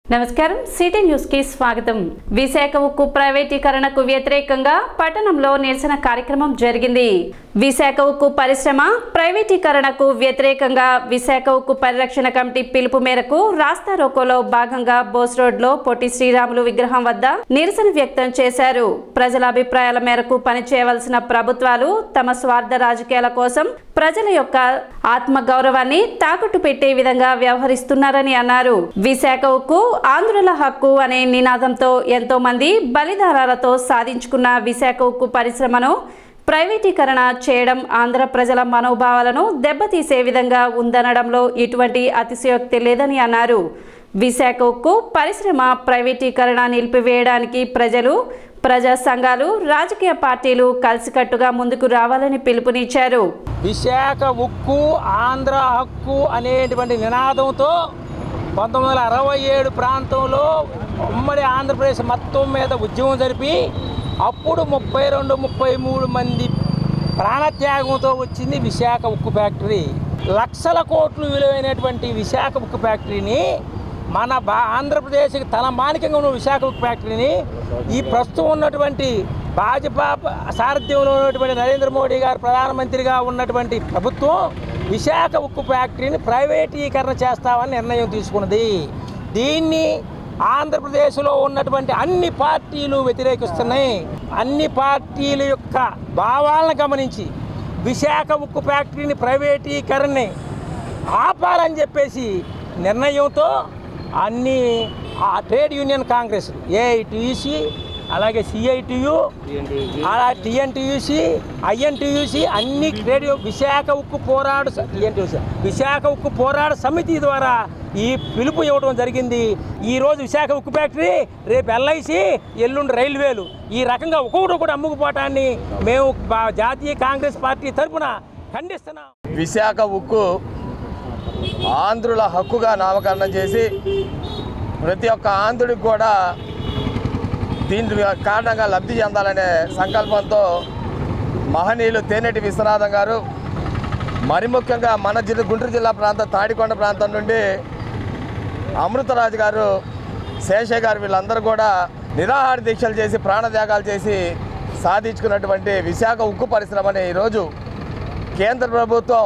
నమస్కారం city news కి స్వాగతం విశాఖ ఉక్కు ప్రైవేటీకరణకు వ్యతిరేకంగా పట్టణంలో నిరసన కార్యక్రమం జరిగింది విశాఖ ఉక్కు పరిశ్రమ ప్రైవేటీకరణకు వ్యతిరేకంగా విశాఖ ఉక్కు పరిరక్షణ కమిటీ పిలుపు మేరకు రాస్తా రోకోలో భాగంగా బోస్ రోడ్ లో పొట్టి శ్రీరాములు విగ్రహం వద్ద నిరసన వ్యక్తం చేశారు ప్రజల అభిప్రాయాల మేరకు పనిచేయవలసిన ప్రభుత్వాలు తమ స్వార్థ రాజకీయాల కోసం ప్రజల యొక్క ఆత్మ గౌరవాన్ని తాకట్టు పెట్టే విధంగా వ్యవహరిస్తున్నారని అన్నారు విశాఖ ఉక్కు ఆంధ్రుల హక్కు అనే నినాదంతో ఎంతో మంది బలిదానాలతో సాధించుకున్న విశాఖ ఉక్కు పరిశ్రమను ప్రైవేటీకరణ చేయడం ఆంధ్ర ప్రజల మనోభావాలను దెబ్బతీసే విధంగా ఉందనడంలో ఎటువంటి అతిశయోక్తి లేదని అన్నారు విశాఖ ఉక్కు పరిశ్రమ ప్రైవేటీకరణ నిలిపివేయడానికి ప్రజలు ప్రజా సంఘాలు రాజకీయ పార్టీలు కలిసికట్టుగా ముందుకు రావాలని పిలుపునిచ్చారు విశాఖ ఉక్కు ఆంధ్ర హక్కు అనేటువంటి నినాదంతో పంతొమ్మిది వందల అరవై ఏడు ప్రాంతంలో ఉమ్మడి ఆంధ్రప్రదేశ్ మొత్తం మీద ఉద్యమం జరిపి అప్పుడు ముప్పై రెండు ముప్పై మూడు మంది ప్రాణత్యాగంతో వచ్చింది విశాఖ ఉక్కు ఫ్యాక్టరీ లక్షల కోట్లు విలువైనటువంటి విశాఖ ఉక్కు ఫ్యాక్టరీని మన బా ఆంధ్రప్రదేశ్కి తల మానికంగా ఉన్న విశాఖ ఉక్కు ఫ్యాక్టరీని ఈ ప్రస్తుతం ఉన్నటువంటి భాజపా సారథ్యంలో ఉన్నటువంటి నరేంద్ర మోడీ గారు ప్రధానమంత్రిగా ఉన్నటువంటి ప్రభుత్వం విశాఖ ఉక్కు ఫ్యాక్టరీని ప్రైవేటీకరణ చేస్తామని నిర్ణయం తీసుకున్నది దీన్ని ఆంధ్రప్రదేశ్లో ఉన్నటువంటి అన్ని పార్టీలు వ్యతిరేకిస్తున్నాయి అన్ని పార్టీల యొక్క భావాలను గమనించి విశాఖ ఉక్కు ఫ్యాక్టరీని ప్రైవేటీకరణని ఆపాలని చెప్పేసి నిర్ణయంతో అన్ని ఆ ట్రేడ్ యూనియన్ కాంగ్రెస్ ఏఐటియుసి అలాగే సిఐటియు అలా టిఎన్టీయూసి ఐఎన్టీయూసి అన్ని ట్రేడ్ యూ- విశాఖ ఉక్కు పోరాడు టిఎన్టీయూసి విశాఖ ఉక్కు పోరాట సమితి ద్వారా ఈ పిలుపు ఇవ్వడం జరిగింది ఈ రోజు విశాఖ ఉక్కు ఫ్యాక్టరీ రేపు ఎల్ఐసి ఎల్లుండి రైల్వేలు ఈ రకంగా ఒక్కొక్కటి కూడా అమ్ముకుపోవటాన్ని మేము బా- జాతీయ కాంగ్రెస్ పార్టీ తరఫున ఖండిస్తున్నాం విశాఖ ఉక్కు ఆంధ్రుల హక్కుగా నామకరణం చేసి ప్రతి ఒక్క ఆంధ్రుడికి కూడా దీని కారణంగా లబ్ధి చెందాలనే సంకల్పంతో మహనీయులు తేనెటి విశ్వనాథం గారు మరి ముఖ్యంగా మన జిల్లా గుంటూరు జిల్లా ప్రాంతం తాడికొండ ప్రాంతం నుండి అమృతరాజు గారు శేషయ్య గారు వీళ్ళందరూ కూడా నిరాహార దీక్షలు చేసి ప్రాణత్యాగాలు చేసి సాధించుకున్నటువంటి విశాఖ ఉక్కు పరిశ్రమని ఈరోజు కేంద్ర ప్రభుత్వం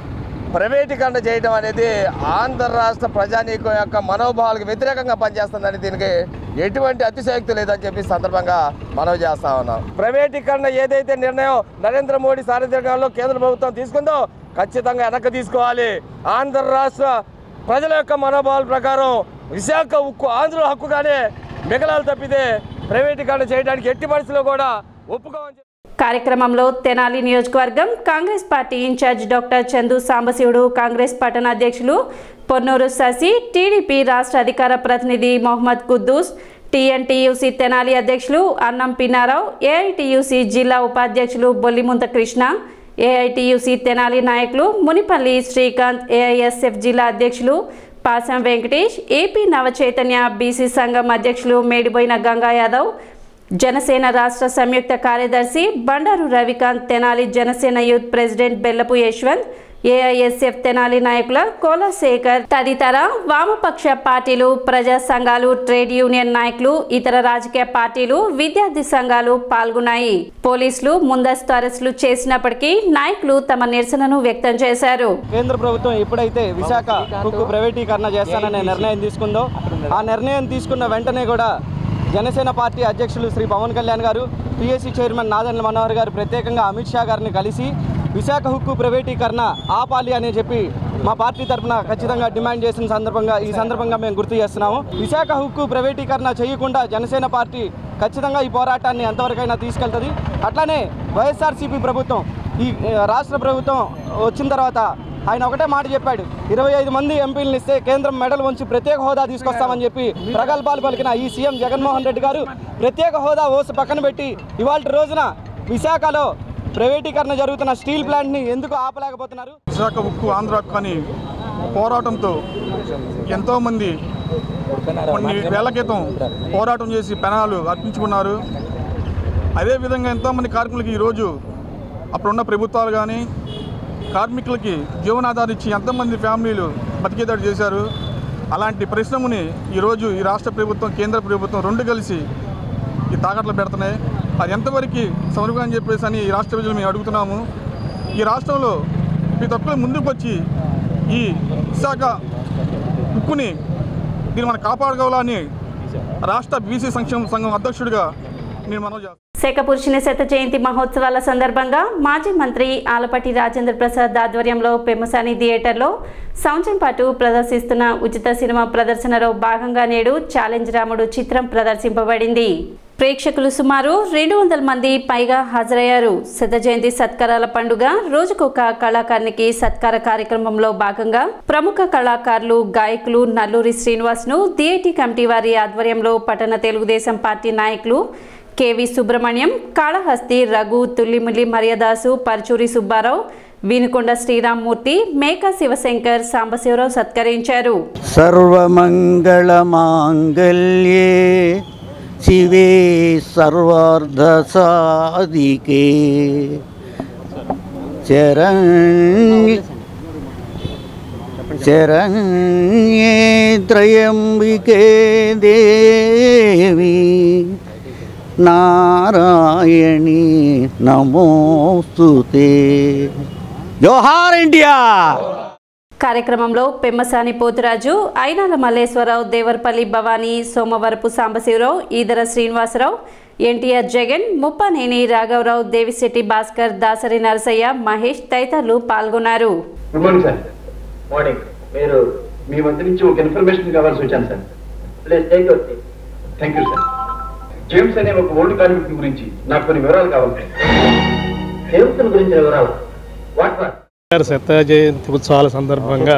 ప్రైవేటీకరణ చేయడం అనేది ఆంధ్ర రాష్ట్ర ప్రజానీకం యొక్క మనోభావాలకు వ్యతిరేకంగా పనిచేస్తుందని దీనికి ఎటువంటి అతిశయోక్తి లేదని చెప్పి ఈ సందర్భంగా మనవి చేస్తా ఉన్నాం ప్రైవేటీకరణ ఏదైతే నిర్ణయం నరేంద్ర మోడీ సారథ్యంలో కేంద్ర ప్రభుత్వం తీసుకుందో ఖచ్చితంగా వెనక్కి తీసుకోవాలి ఆంధ్ర రాష్ట్ర ప్రజల యొక్క మనోభావాల ప్రకారం విశాఖ ఉక్కు ఆంధ్ర హక్కుగానే మిగలాలు తప్పితే ప్రైవేటీకరణ చేయడానికి ఎట్టి పరిస్థితుల్లో కూడా ఒప్పుకోమని చెప్పి కార్యక్రమంలో తెనాలి నియోజకవర్గం Congress party in charge doctor Chandu Sambasivudu Congress పట్టణ అధ్యక్షులు పొన్నూరు శశి టీడీపీ రాష్ట్ర అధికార ప్రతినిధి మొహమ్మద్ కుద్దూస్ టీఎన్టీయూసీ తెనాలి అధ్యక్షులు అన్నం పిన్నారావు ఏఐటీయూసీ జిల్లా ఉపాధ్యక్షులు బొల్లిముంత కృష్ణ ఏఐటీయూసీ తెనాలి నాయకులు మునిపల్లి శ్రీకాంత్ ఏఐఎస్ఎఫ్ జిల్లా అధ్యక్షులు పాసం వెంకటేష్ ఏపీ నవచైతన్య బీసీ సంఘం అధ్యక్షులు మేడిపోయిన గంగా యాదవ్ జనసేన రాష్ట్ర సంయుక్త కార్యదర్శి Bandaru Ravikanth Tenali Janasena youth president Bellapu Yashwanth AISF Tenali నాయకుల కోలశేఖర్ తదితర వామపక్ష పార్టీలు ప్రజా సంఘాలు ట్రేడ్ యూనియన్ నాయకులు ఇతర రాజకీయ పార్టీలు విద్యార్థి సంఘాలు పాల్గొన్నాయి పోలీసులు ముందస్తు అరెస్టులు చేసినప్పటికీ నాయకులు తమ నిరసనను వ్యక్తం చేశారు కేంద్ర ప్రభుత్వం ఎప్పుడైతే విశాఖ ఉక్కు ప్రైవేటీకరణ చేస్తాననే నిర్ణయం తీసుకుందో ఆ నిర్ణయం తీసుకున్న వెంటనే కూడా జనసేన పార్టీ అధ్యక్షులు శ్రీ పవన్ కళ్యాణ్ గారు పిఎస్సి చైర్మన్ నాదెండ్ల మనోహర్ గారు ప్రత్యేకంగా అమిత్ షా గారిని కలిసి విశాఖ హుక్కు ప్రైవేటీకరణ ఆపాలి అని చెప్పి మా పార్టీ తరఫున ఖచ్చితంగా డిమాండ్ చేసిన సందర్భంగా ఈ సందర్భంగా మేము గుర్తు చేస్తున్నాము విశాఖ హుక్కు ప్రైవేటీకరణ చేయకుండా జనసేన పార్టీ ఖచ్చితంగా ఈ పోరాటాన్ని ఎంతవరకైనా తీసుకెళ్తుంది అట్లానే వైఎస్ఆర్సీపీ ప్రభుత్వం ఈ ఆ, రాష్ట్ర ప్రభుత్వం వచ్చిన తర్వాత ఆయన ఒకటే మాట చెప్పాడు ఇరవై ఐదు మంది ఎంపీలను ఇస్తే కేంద్రం మెడల్ ఉంచి ప్రత్యేక హోదా తీసుకొస్తామని చెప్పి ప్రగల్భాలు పలికిన ఈ సీఎం జగన్మోహన్ రెడ్డి గారు ప్రత్యేక హోదా ఓసు పక్కన పెట్టి ఇవాళ రోజున విశాఖలో ప్రైవేటీకరణ జరుగుతున్న స్టీల్ ప్లాంట్ని ఎందుకు ఆపలేకపోతున్నారు విశాఖ ఉక్కు ఆంధ్ర హక్కు అని పోరాటంతో ఎంతోమంది కొన్ని వేల క్రితం పోరాటం చేసి పెనాలు అర్పించుకున్నారు అదేవిధంగా ఎంతోమంది కార్మికులకి ఈరోజు అప్పుడున్న ప్రభుత్వాలు కానీ కార్మికులకి జీవనాధారం ఇచ్చి ఎంతమంది ఫ్యామిలీలు బతికేదాడు చేశారు అలాంటి పరిశ్రమని ఈరోజు ఈ రాష్ట్ర ప్రభుత్వం కేంద్ర ప్రభుత్వం రెండు కలిసి ఈ తాకట్లు పెడుతున్నాయి అది ఎంతవరకు సమర్పణ అని చెప్పేసి అని ఈ రాష్ట్ర ప్రజలు మేము అడుగుతున్నాము ఈ రాష్ట్రంలో ప్రతి ఒక్కరు ముందుకు వచ్చి ఈ విశాఖ ఉక్కుని దీన్ని మనం కాపాడుకోవాలని రాష్ట్ర బీసీ సంక్షేమ సంఘం అధ్యక్షుడిగా నేను మనం చేస్తాను శేఖపురుషుని శత జయంతి మహోత్సవాల సందర్భంగా మాజీ మంత్రి ఆలపాటి రాజేంద్ర ప్రసాద్ ఆధ్వర్యంలో పెమ్మసాని థియేటర్లో సంవత్సరం పాటు ప్రదర్శిస్తున్న ఉచిత సినిమా ప్రదర్శనలో భాగంగా నేడు ఛాలెంజ్ రాముడు చిత్రం ప్రదర్శింపబడింది ప్రేక్షకులు సుమారు రెండు వందల మంది పైగా హాజరయ్యారు శత జయంతి సత్కారాల పండుగ రోజుకొక కళాకారునికి సత్కార కార్యక్రమంలో భాగంగా ప్రముఖ కళాకారులు గాయకులు నల్లూరి శ్రీనివాస్ను థియేటీ కమిటీ వారి ఆధ్వర్యంలో పట్టణ తెలుగుదేశం పార్టీ నాయకులు కేవి సుబ్రహ్మణ్యం కాళహస్తి రఘు తుల్లిముల్లి మర్యాదాసు పరచూరి సుబ్బారావు వినుకొండ శ్రీరామ్మూర్తి మేకా శివశంకర్ సాంబశివరావు సత్కరించారు सर्वमङ्गलमाङ्गल्ये शिवे सर्वार्धसाधिके चरण्ये चरण्ये त्र्यम्बिके देवी नारायणी नमोऽस्तु ते जोहार इंडिया కార్యక్రమంలో పెమ్మసాని పోతురాజు ఐనాల మల్లేశ్వరరావు దేవరపల్లి భవానీ సోమవరపు సాంబశివరావు ఈదర శ్రీనివాసరావు ఎన్టీఆర్ జగన్ ముప్పనేని రాఘవరావు దేవిశెట్టి భాస్కర్ దాసరి నరసయ్య మహేష్ తదితరులు పాల్గొన్నారు గుడ్ మార్నింగ్ సార్ మార్నింగ్ మీరు మీ వద్ద నుంచి ఒక ఇన్ఫర్మేషన్ కావాల్సి వచ్చాను sir please take your thank you sir James అనే ఒక ఓల్డ్ కార్మికుడి గురించి నాకు కొన్ని వివరాలు కావాలి జేమ్స్ గురించిన వివరాలు వాట్ వాట్ గారి శత జయంతి ఉత్సవాల సందర్భంగా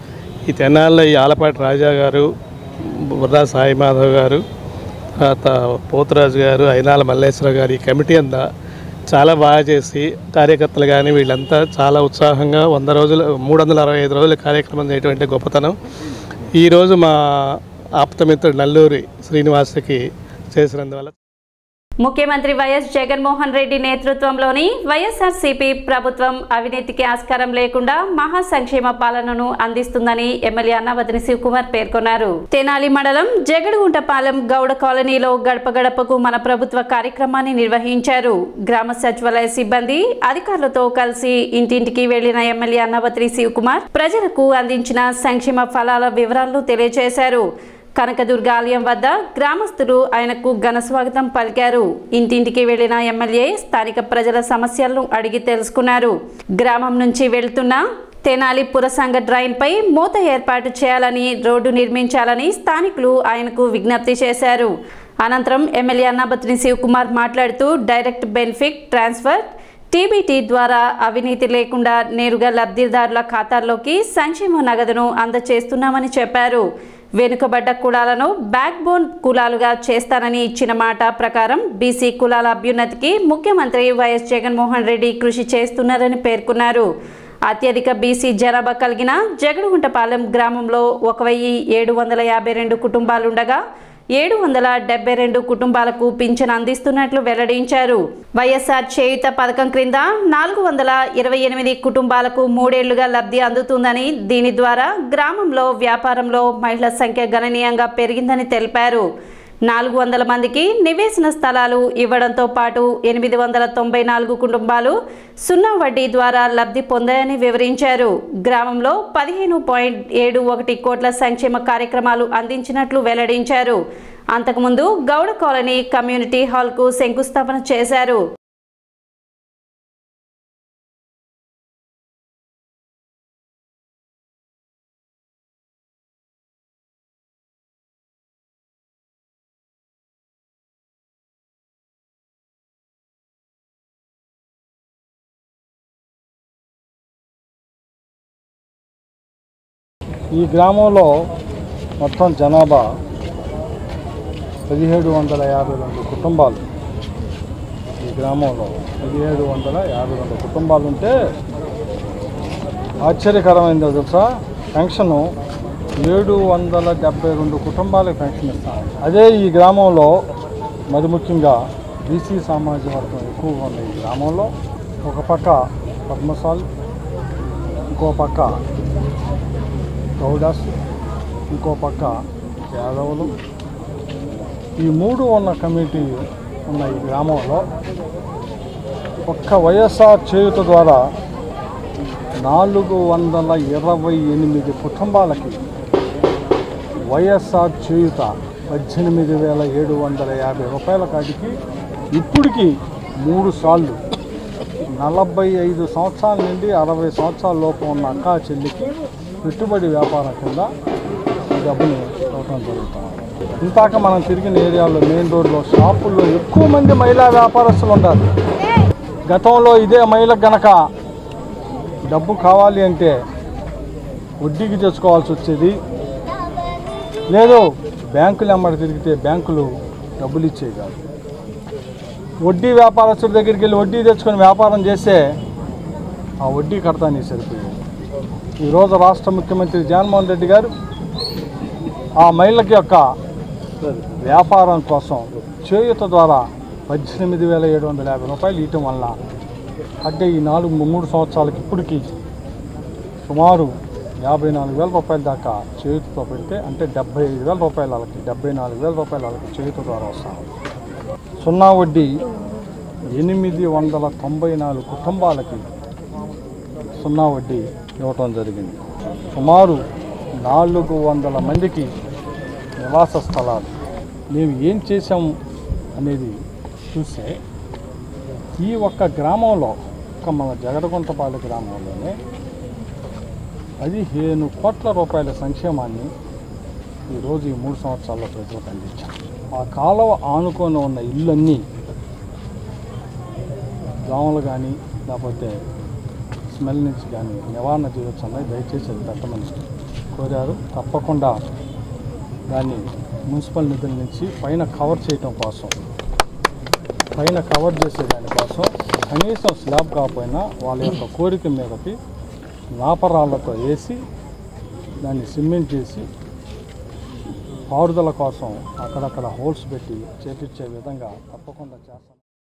ఈ తెనాల్లో ఈ ఆలపాటి రాజా గారు బుర్రా సాయి మాధవ్ గారు తర్వాత పోతురాజు గారు అయినాల మల్లేశ్వర గారు ఈ కమిటీ అంతా చాలా బాగా చేసి కార్యకర్తలు కానీ వీళ్ళంతా చాలా ఉత్సాహంగా వంద రోజులు మూడు వందల అరవై ఐదు రోజుల కార్యక్రమం చేయటువంటి గొప్పతనం ఈరోజు మా ఆప్తమిత్రుడు నల్లూరి శ్రీనివాస్కి చేసినందువల్ల ముఖ్యమంత్రి వైఎస్ జగన్మోహన్ రెడ్డి నేతృత్వంలోని వైఎస్ఆర్సీపీ ప్రభుత్వం అవినీతికి ఆస్కారం లేకుండా మహా సంక్షేమ పాలనను అందిస్తుందని ఎమ్మెల్యే అన్నవతిని శివకుమార్ పేర్కొన్నారు తెనాలి మండలం జగడుగుంటపాలెం గౌడ కాలనీలో గడప గడపకు మన ప్రభుత్వ కార్యక్రమాన్ని నిర్వహించారు గ్రామ సచివాలయ సిబ్బంది అధికారులతో కలిసి ఇంటింటికి వెళ్లిన ఎమ్మెల్యే అన్నవతిని శివకుమార్ ప్రజలకు అందించిన సంక్షేమ ఫలాల వివరాలను తెలియజేశారు కనకదుర్గ ఆలయం వద్ద గ్రామస్తులు ఆయనకు ఘన స్వాగతం పలికారు ఇంటింటికి వెళ్లిన ఎమ్మెల్యే స్థానిక ప్రజల సమస్యలను అడిగి తెలుసుకున్నారు గ్రామం నుంచి వెళ్తున్న తెనాలి పురసంగ డ్రైన్ పై మూత ఏర్పాటు చేయాలని రోడ్డు నిర్మించాలని స్థానికులు ఆయనకు విజ్ఞప్తి చేశారు అనంతరం ఎమ్మెల్యే అన్నాబత్రి శివకుమార్ మాట్లాడుతూ డైరెక్ట్ బెనిఫిట్ ట్రాన్స్ఫర్ టీబీటీ ద్వారా అవినీతి లేకుండా నేరుగా లబ్ధిదారుల ఖాతాల్లోకి సంక్షేమ నగదును అందజేస్తున్నామని చెప్పారు వెనుకబడ్డ కులాలను బ్యాక్ బోన్ కులాలుగా చేస్తానని ఇచ్చిన మాట ప్రకారం బీసీ కులాల అభ్యున్నతికి ముఖ్యమంత్రి వైఎస్ జగన్మోహన్ రెడ్డి కృషి చేస్తున్నారని పేర్కొన్నారు అత్యధిక బీసీ జనాభా కలిగిన జగడుగుంటపాలెం గ్రామంలో ఒక వెయ్యి ఏడు వందల యాభై రెండు కుటుంబాలుండగా ఏడు వందల డెబ్బై రెండు కుటుంబాలకు పింఛన్ అందిస్తున్నట్లు వెల్లడించారు వైఎస్ఆర్ చేయుత పథకం క్రింద నాలుగు వందల ఇరవై ఎనిమిది కుటుంబాలకు మూడేళ్లుగా లబ్ధి అందుతుందని దీని ద్వారా గ్రామంలో వ్యాపారంలో మహిళల సంఖ్య గణనీయంగా పెరిగిందని తెలిపారు నాలుగు వందల మందికి నివేశన స్థలాలు ఇవ్వడంతో పాటు ఎనిమిది వందల తొంభై నాలుగు కుటుంబాలు సున్నా వడ్డీ ద్వారా లబ్ధి పొందాయని వివరించారు గ్రామంలో పదిహేను పాయింట్ ఏడు ఒకటి కోట్ల సంక్షేమ కార్యక్రమాలు అందించినట్లు వెల్లడించారు అంతకుముందు గౌడ కాలనీ కమ్యూనిటీ హాల్కు శంకుస్థాపన చేశారు ఈ గ్రామంలో మొత్తం జనాభా పదిహేడు వందల యాభై రెండు కుటుంబాలు ఈ గ్రామంలో పదిహేడు వందల యాభై రెండు కుటుంబాలు ఉంటే ఆశ్చర్యకరమైందో తెలుసా పెన్షను ఏడు వందల డెబ్బై రెండు కుటుంబాలకు పెన్షన్ ఇస్తాం అదే ఈ గ్రామంలో మరి ముఖ్యంగా బీసీ సామాజిక వర్గం ఎక్కువగా ఉన్న ఈ గ్రామంలో ఒక పక్క పద్మశాల్ ఇంకో పక్క గౌడాస్ ఇంకో పక్క యాదవులు ఈ మూడు ఉన్న కమిటీ ఉన్న ఈ గ్రామంలో ఒక్క వైఎస్ఆర్ చేయుత ద్వారా నాలుగు వందల ఇరవై ఎనిమిది కుటుంబాలకి వైఎస్ఆర్ చేయుత పద్దెనిమిది వేల ఏడు వందల యాభై రూపాయల కాడికి ఇప్పటికి మూడు సార్లు నలభై ఐదు సంవత్సరాల నుండి అరవై సంవత్సరాల లోపు ఉన్న అక్కా చెల్లికి పెట్టుబడి వ్యాపారం కింద ఈ డబ్బుని ఇవ్వటం జరుగుతుంది ఇంతాక మనం తిరిగిన ఏరియాలో మెయిన్ రోడ్లో షాపుల్లో ఎక్కువ మంది మహిళా వ్యాపారస్తులు ఉంటారు గతంలో ఇదే మహిళకు గనక డబ్బు కావాలి అంటే వడ్డీకి తెచ్చుకోవాల్సి వచ్చేది లేదు బ్యాంకులు ఎమ్మడి తిరిగితే బ్యాంకులు డబ్బులు ఇచ్చేవి కాదు వడ్డీ వ్యాపారస్తుల దగ్గరికి వెళ్ళి వడ్డీ తెచ్చుకొని వ్యాపారం చేస్తే ఆ వడ్డీ కడతానికి సరిపోయేది ఈరోజు రాష్ట్ర ముఖ్యమంత్రి జగన్మోహన్ రెడ్డి గారు ఆ మహిళకి యొక్క వ్యాపారం కోసం చేయుత ద్వారా పద్దెనిమిది వేల ఏడు వందల యాభై రూపాయలు ఇవ్వటం వల్ల అంటే ఈ నాలుగు మూడు సంవత్సరాలకి ఇప్పటికి సుమారు యాభై నాలుగు వేల రూపాయల దాకా చేయుతతో పెడితే అంటే డెబ్బై ఐదు వేల రూపాయల వాళ్ళకి డెబ్బై నాలుగు వేల రూపాయల వాళ్ళకి చేయుత ద్వారా వస్తాం సున్నా వడ్డీ ఎనిమిది వందల తొంభై నాలుగు కుటుంబాలకి సున్నా వడ్డీ ఇవ్వటం జరిగింది సుమారు నాలుగు వందల మందికి నివాస స్థలాలు మేము ఏం చేసాం అనేది చూస్తే ఈ ఒక్క గ్రామంలో ఒక్క మన జగడగుంటపాలె గ్రామంలోనే పదిహేను కోట్ల రూపాయల సంక్షేమాన్ని ఈరోజు ఈ మూడు సంవత్సరాల్లో ప్రజలకు అందించాం ఆ కాలువ ఆనుకొని ఉన్న ఇళ్ళన్నీ దోమలు కానీ లేకపోతే స్మెల్ నుంచి కానీ నివారణ చేయవచ్చు అన్నది దయచేసి అది పెట్టమని కోరారు తప్పకుండా దాన్ని మున్సిపల్ నిధుల నుంచి పైన కవర్ చేయటం కోసం పైన కవర్ చేసే దానికోసం కనీసం స్లాబ్ కాకపోయినా వాళ్ళ యొక్క కోరిక మీదకి నాపరాళ్ళతో వేసి దాన్ని సిమెంట్ చేసి పారుదల కోసం అక్కడక్కడ హోల్స్ పెట్టి చేపించే విధంగా తప్పకుండా చేస్తాం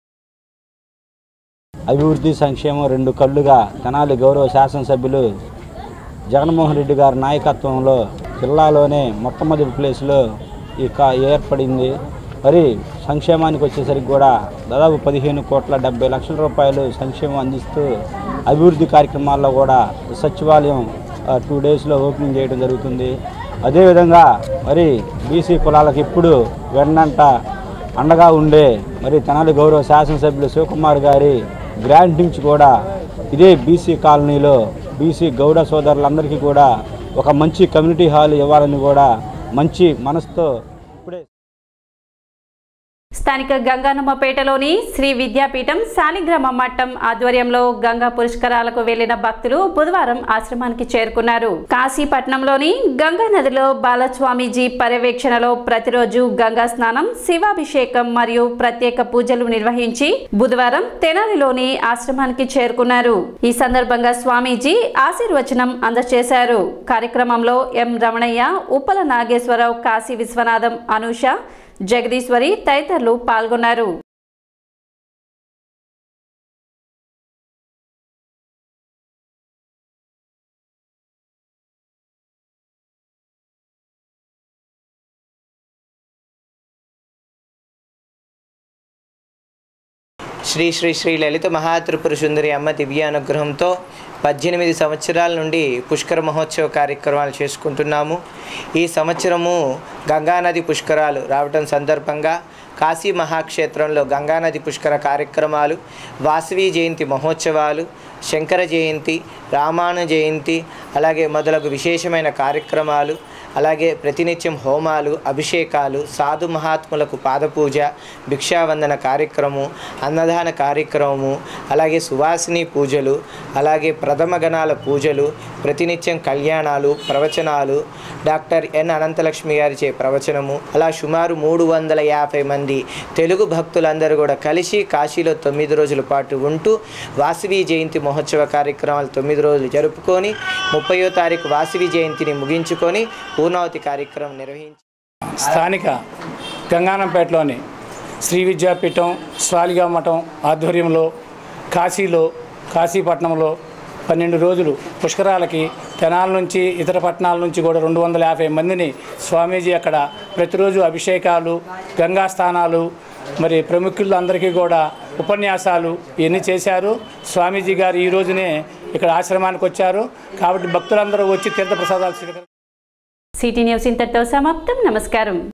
అభివృద్ధి సంక్షేమం రెండు కళ్ళుగా తెనాలి గౌరవ శాసనసభ్యులు జగన్మోహన్ రెడ్డి గారి నాయకత్వంలో జిల్లాలోనే మొట్టమొదటి ప్లేస్లో ఈ కా ఏర్పడింది మరి సంక్షేమానికి వచ్చేసరికి కూడా దాదాపు పదిహేను కోట్ల డెబ్బై లక్షల రూపాయలు సంక్షేమం అందిస్తూ అభివృద్ధి కార్యక్రమాల్లో కూడా సచివాలయం టూ డేస్లో ఓపెనింగ్ చేయడం జరుగుతుంది అదేవిధంగా మరి బీసీ కులాలకు ఇప్పుడు వెన్నంట అండగా ఉండే మరి తెనాలి గౌరవ శాసనసభ్యులు శివకుమార్ గారి గ్రాంట్ నుంచి కూడా ఇదే బీసీ కాలనీలో బీసీ గౌడ సోదరులందరికీ కూడా ఒక మంచి కమ్యూనిటీ హాల్ ఇవ్వాలని కూడా మంచి మనసుతో ఇప్పుడే స్థానిక గంగానమ్మపేటలోని శ్రీ విద్యాపీఠం శాలిగ్రామ మఠం ఆధ్వర్యంలో గంగా పురస్కారాలకు వెళ్లిన భక్తులు బుధవారం ఆశ్రమానికి చేరుకున్నారు కాశీపట్నంలోని గంగా నదిలో బాలస్వామీజీ పర్యవేక్షణలో ప్రతిరోజు గంగా స్నానం శివాభిషేకం మరియు ప్రత్యేక పూజలు నిర్వహించి బుధవారం తెనాలిలోని ఆశ్రమానికి చేరుకున్నారు ఈ సందర్భంగా స్వామీజీ ఆశీర్వచనం అందజేశారు కార్యక్రమంలో ఎం రమణయ్య ఉప్పల నాగేశ్వరరావు కాశీ విశ్వనాథం అనూష జగదీశ్వరి తదితరులు పాల్గొన్నారు శ్రీ శ్రీ శ్రీ లలిత మహాత్రిపుర సుందరి అమ్మ దివ్య అనుగ్రహంతో పద్దెనిమిది సంవత్సరాల నుండి పుష్కర మహోత్సవ కార్యక్రమాలు చేసుకుంటున్నాము ఈ సంవత్సరము గంగానది పుష్కరాలు రావటం సందర్భంగా కాశీ మహాక్షేత్రంలో గంగానది పుష్కర కార్యక్రమాలు వాసవి జయంతి మహోత్సవాలు శంకర జయంతి రామాను జయంతి అలాగే మొదలగు విశేషమైన కార్యక్రమాలు అలాగే ప్రతినిత్యం హోమాలు అభిషేకాలు సాధు మహాత్ములకు పాదపూజ భిక్షావందన కార్యక్రమం అన్నదాన కార్యక్రమము అలాగే సువాసిని పూజలు అలాగే ప్రథమ గణాల పూజలు ప్రతినిత్యం కళ్యాణాలు ప్రవచనాలు డాక్టర్ ఎన్ అనంతలక్ష్మి గారిచే ప్రవచనము అలా సుమారు మూడు వందల యాభై మంది తెలుగు భక్తులందరూ కూడా కలిసి కాశీలో తొమ్మిది రోజుల పాటు ఉంటూ వాసవి జయంతి మహోత్సవ కార్యక్రమాలు తొమ్మిది రోజులు జరుపుకొని ముప్పయో తారీఖు వాసవి జయంతిని ముగించుకొని పూర్ణావతి కార్యక్రమం నిర్వహించి స్థానిక గంగానంపేటలోని శ్రీ విద్యాపీఠం స్వాలిగా మఠం ఆధ్వర్యంలో కాశీలో కాశీపట్నంలో పన్నెండు రోజులు పుష్కరాలకి తెనాల నుంచి ఇతర పట్టణాల నుంచి కూడా రెండు వందల యాభై మందిని స్వామీజీ అక్కడ ప్రతిరోజు అభిషేకాలు గంగా స్నానాలు మరి ప్రముఖులు అందరికీ కూడా ఉపన్యాసాలు ఇవన్నీ చేశారు స్వామీజీ గారు ఈ రోజునే ఇక్కడ ఆశ్రమానికి వచ్చారు కాబట్టి భక్తులందరూ వచ్చి తీర్థప్రసాదాలు స్వీకరి సిటీ న్యూస్ ఇంతటితో సమాప్తం నమస్కారం